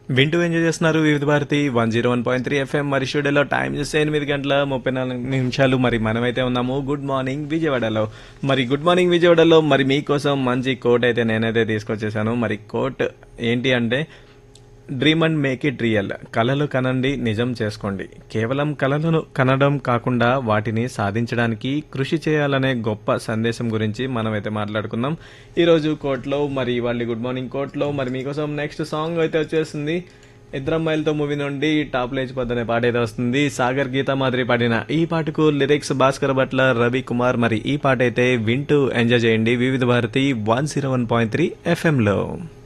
వింటూ ఎంజాయ్ చేస్తున్నారు Vividh Bharati one zero one point three F M మరి స్టూడియోలో టైం చూస్తే ఎనిమిది గంటల ముప్పై నాలుగు నిమిషాలు మరి మనమైతే ఉన్నాము గుడ్ మార్నింగ్ విజయవాడలో మరి గుడ్ మార్నింగ్ విజయవాడలో మరి మీకోసం మంచి కోట్ అయితే నేనైతే తీసుకొచ్చేసాను మరి కోట్ ఏంటి అంటే dream and make it real కలలు కనండి నిజం చేసుకోండి కేవలం కలలను కనడం కాకుండా వాటిని సాధించడానికి కృషి చేయాలనే గొప్ప సందేశం గురించి మనమైతే మాట్లాడుకుందాం ఈరోజు కోర్టులో మరి వాళ్ళ గుడ్ మార్నింగ్ కోర్టులో మరి మీకోసం నెక్స్ట్ సాంగ్ అయితే వచ్చేస్తుంది ఇద్దరమ్మాయిలతో మూవీ నుండి టాప్ లేచి పొద్దునే పాట అయితే వస్తుంది సాగర్ గీతా మాదిరి పాడిన ఈ పాటకు లిరిక్స్ భాస్కర్ భట్ల రవి కుమార్ మరి ఈ పాట అయితే వింటూ ఎంజాయ్ చేయండి Vividh Bharati one zero one point three ఎఫ్ఎంలో